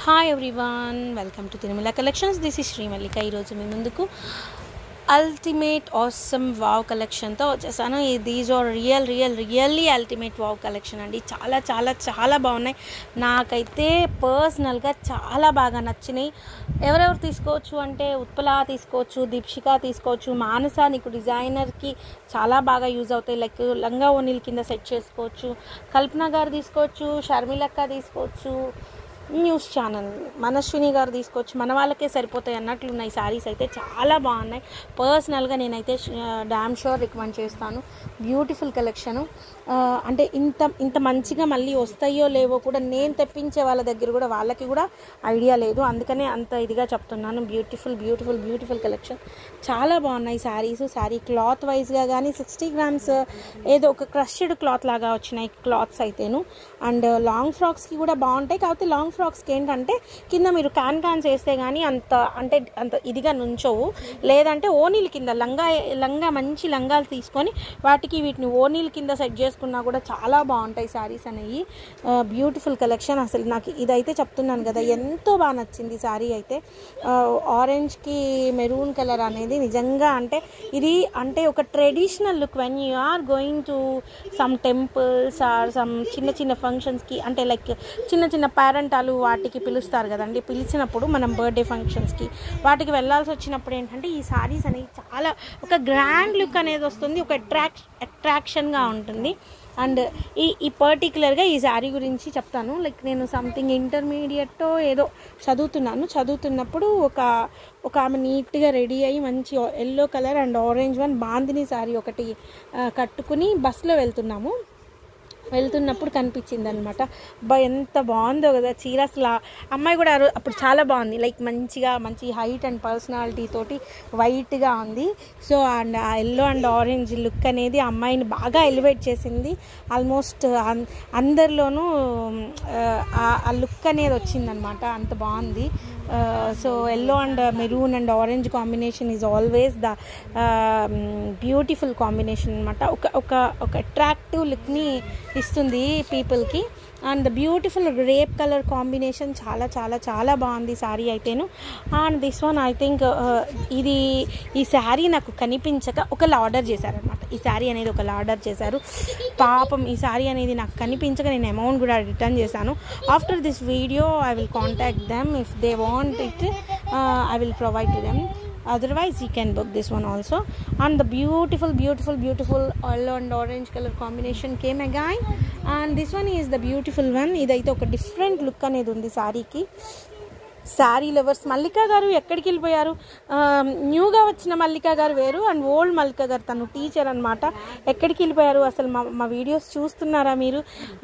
hi everyone welcome to Tirumala collections this is Srimallika ఈరోజు మీ ముందుకు అల్టిమేట్ ఆసమ్ వావ్ కలెక్షన్తో వచ్చేసాను these are real real really ultimate wow collection అండి చాలా చాలా చాలా బాగున్నాయి నాకైతే పర్సనల్గా చాలా బాగా నచ్చినాయి ఎవరెవరు తీసుకోవచ్చు అంటే ఉత్పల తీసుకోవచ్చు దీప్షిక తీసుకోవచ్చు మానస నీకు డిజైనర్కి చాలా బాగా యూజ్ అవుతాయి లైక్ లంగా ఓనీల కింద సెట్ చేసుకోవచ్చు కల్పన గారు తీసుకోవచ్చు షర్మిలక్క తీసుకోవచ్చు న్యూస్ ఛానల్ మనస్విని గారు తీసుకోవచ్చు మన వాళ్ళకే సరిపోతాయి అన్నట్లు ఉన్నాయి శారీస్ అయితే చాలా బాగున్నాయి పర్సనల్గా నేనైతే డామ్ షూర్ రికమెండ్ చేస్తాను బ్యూటిఫుల్ కలెక్షను అంటే ఇంత ఇంత మంచిగా మళ్ళీ వస్తాయో లేవో కూడా నేను తెప్పించే వాళ్ళ దగ్గర కూడా వాళ్ళకి కూడా ఐడియా లేదు అందుకనే అంత ఇదిగా చెప్తున్నాను బ్యూటిఫుల్ బ్యూటిఫుల్ బ్యూటిఫుల్ కలెక్షన్ చాలా బాగున్నాయి శారీస్ శారీ క్లాత్ వైజ్గా కానీ సిక్స్టీ గ్రామ్స్ ఏదో ఒక క్రష్డ్ క్లాత్ లాగా వచ్చినాయి క్లాత్స్ అయితేను అండ్ లాంగ్ ఫ్రాక్స్కి కూడా బాగుంటాయి కాకపోతే లాంగ్ ఫ్రాక్స్కి ఏంటంటే కింద మీరు క్యాన్ క్యాన్స్ వేస్తే కానీ అంత అంటే అంత ఇదిగా నుంచోవు లేదంటే ఓనీల కింద లంగా లంగా మంచి లంగాలు తీసుకొని వాటికి వీటిని ఓనీల కింద సెట్ చేసుకున్నా కూడా చాలా బాగుంటాయి శారీస్ అనేవి బ్యూటిఫుల్ కలెక్షన్ అసలు నాకు ఇదైతే చెప్తున్నాను కదా ఎంతో బాగా నచ్చింది శారీ అయితే ఆరెంజ్కి మెరూన్ కలర్ అనేది నిజంగా అంటే ఇది అంటే ఒక traditional look when you are going to some temples or some చిన్న చిన్న ఫంక్షన్స్కి అంటే లైక్ చిన్న చిన్న పేరెంటాలు వాటికి పిలుస్తారు కదండి పిలిచినప్పుడు మనం బర్త్డే ఫంక్షన్స్కి వాటికి వెళ్ళాల్సి వచ్చినప్పుడు ఏంటంటే ఈ సారీస్ అనేవి చాలా ఒక గ్రాండ్ లుక్ అనేది వస్తుంది ఒక అట్రాక్ అట్రాక్షన్గా ఉంటుంది అండ్ ఈ ఈ పర్టికులర్గా ఈ శారీ గురించి చెప్తాను లైక్ నేను సంథింగ్ ఇంటర్మీడియట్ ఏదో చదువుతున్నాను చదువుతున్నప్పుడు ఒక ఒక ఆమె నీట్గా రెడీ అయ్యి మంచి yellow colour and orange one bandhani sari ఒకటి కట్టుకుని బస్సులో వెళ్తున్నాము వెళ్తున్నప్పుడు కనిపించింది అనమాట బా ఎంత బాగుందో కదా చీర అసలు అమ్మాయి కూడా అప్పుడు చాలా బాగుంది లైక్ మంచిగా మంచి హైట్ అండ్ పర్సనాలిటీ తోటి వైట్గా ఉంది సో అండ్ ఆ ఎల్లో అండ్ ఆరెంజ్ లుక్ అనేది అమ్మాయిని బాగా ఎలివేట్ చేసింది ఆల్మోస్ట్ అందరిలోనూ ఆ లుక్ అనేది వచ్చిందనమాట అంత బాగుంది so yellow and maroon and orange combination is always the beautiful combination అనమాట ఒక ఒక ఒక అట్రాక్టివ్ లుక్ని ఇస్తుంది పీపుల్కి అండ్ ద బ్యూటిఫుల్ రేప్ కలర్ కాంబినేషన్ చాలా చాలా చాలా బాగుంది శారీ అయితేను and this one I think ఇది ఈ శారీ నాకు కనిపించక ఒకళ్ళు ఆర్డర్ చేశారనమాట ఈ శారీ అనేది ఒకళ్ళు ఆర్డర్ చేశారు పాపం ఈ శారీ అనేది నాకు కనిపించక నేను అమౌంట్ కూడా రిటర్న్ చేశాను after this video I will contact them if they want it I will provide to them otherwise you can book this one also and the beautiful beautiful beautiful yellow and orange color combination came again and this one is the beautiful one ఇదైతే ఒక different look అనేది ఉంది శారీకి sari lovers Mallika గారు ఎక్కడికి వెళ్ళిపోయారు న్యూగా వచ్చిన మల్లికా గారు వేరు అండ్ ఓల్డ్ మల్లికా గారు తను టీచర్ అనమాట ఎక్కడికి వెళ్ళిపోయారు అసలు మా మా వీడియోస్ చూస్తున్నారా మీరు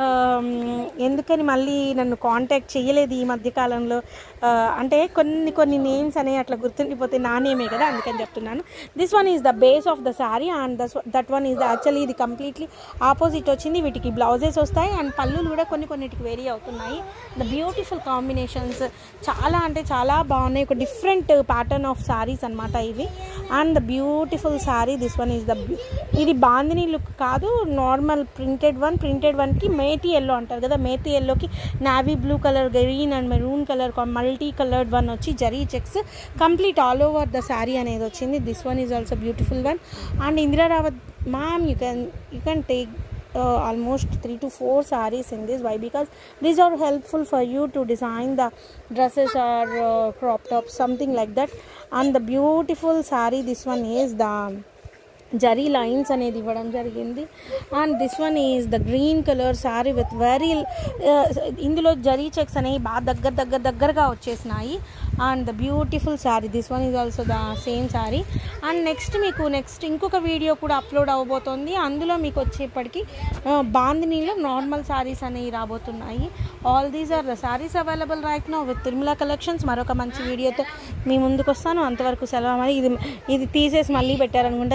ఎందుకని మళ్ళీ నన్ను కాంటాక్ట్ చేయలేదు ఈ మధ్యకాలంలో అంటే కొన్ని కొన్ని నేమ్స్ అనేవి అట్లా గుర్తుండిపోతే నా నేమే కదా అందుకని చెప్తున్నాను this one is the base of the sari and thus that one is the actually ఇది కంప్లీట్లీ ఆపోజిట్ వచ్చింది వీటికి బ్లౌజెస్ వస్తాయి అండ్ పళ్ళులు కూడా కొన్ని కొన్నిటికి వేరీ అవుతున్నాయి ద బ్యూటిఫుల్ కాంబినేషన్స్ చాలా అంటే చాలా బాగున్నాయి ఒక డిఫరెంట్ ప్యాటర్న్ ఆఫ్ శారీస్ అనమాట ఇవి and the beautiful sari this one is the ఇది బాందిని లుక్ కాదు నార్మల్ ప్రింటెడ్ వన్ ప్రింటెడ్ వన్కి మేతి ఎల్లో అంటారు కదా మేతి ఎల్లోకి navy blue colour green and maroon colour multi coloured one వచ్చి zari checks complete all over the sari అనేది వచ్చింది this one is also beautiful one and Indira Rawat ma'am you can you can take uh, almost three to four sarees in this why because these are helpful for you to design the dresses or uh, crop tops something like that and the beautiful saree this one is the zari lines అనేది ఇవ్వడం జరిగింది and this one is the green colour sari with very ఇందులో zari checks అనేవి బాగా దగ్గర దగ్గర దగ్గరగా వచ్చేసినాయి and the beautiful sari this one is also the same sari and next మీకు నెక్స్ట్ ఇంకొక వీడియో కూడా అప్లోడ్ అవ్వబోతోంది అందులో మీకు వచ్చేప్పటికి బాందినీలో నార్మల్ శారీస్ అనేవి రాబోతున్నాయి all these are the saris available right now with Tirumala collections మరొక మంచి వీడియోతో మీ ముందుకు వస్తాను అంతవరకు సెలవు మరి ఇది ఇది తీసేసి మళ్ళీ పెట్టారనుకుంటే ఇది మూడు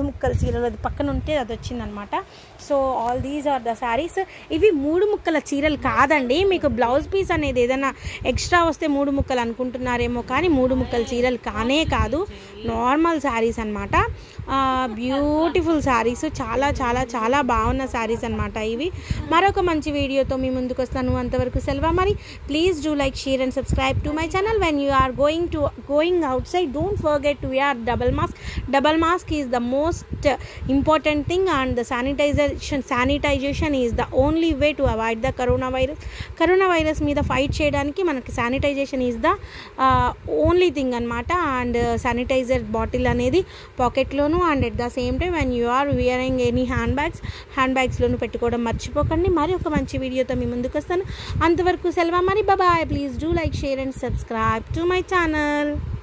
ముక్కల చీరలు అది పక్కన ఉంటే అది వచ్చిందనమాట so all these are the saris ఇవి మూడు ముక్కల చీరలు కాదండి మీకు బ్లౌజ్ పీస్ అనేది ఏదైనా ఎక్స్ట్రా వస్తే మూడు ముక్కలు అనుకుంటున్నారేమో కానీ మూడు ముక్కల చీరలు కానే కాదు నార్మల్ శారీస్ అనమాట బ్యూటిఫుల్ శారీస్ చాలా చాలా చాలా బాగున్న శారీస్ అనమాట ఇవి మరొక మంచి వీడియోతో మీ ముందుకు వస్తాను అంతవరకు సెలవు మరి please do like share and subscribe to my channel when you are going to going outside don't forget to wear double mask double mask is the most important thing and the sanitization sanitization is the only way to avoid the corona virus corona virus మీద fight చేయడానికి మనకి sanitization is the only thing అనమాట and sanitizer bottle అనేది పాకెట్లోను and at the same time when you are wearing any hand bags hand బ్యాగ్స్లోను పెట్టుకోవడం మర్చిపోకండి మరి ఒక మంచి వీడియోతో మీ ముందుకు వస్తాను అంతవరకు సెలవు మరి bye please do like share and subscribe to my channel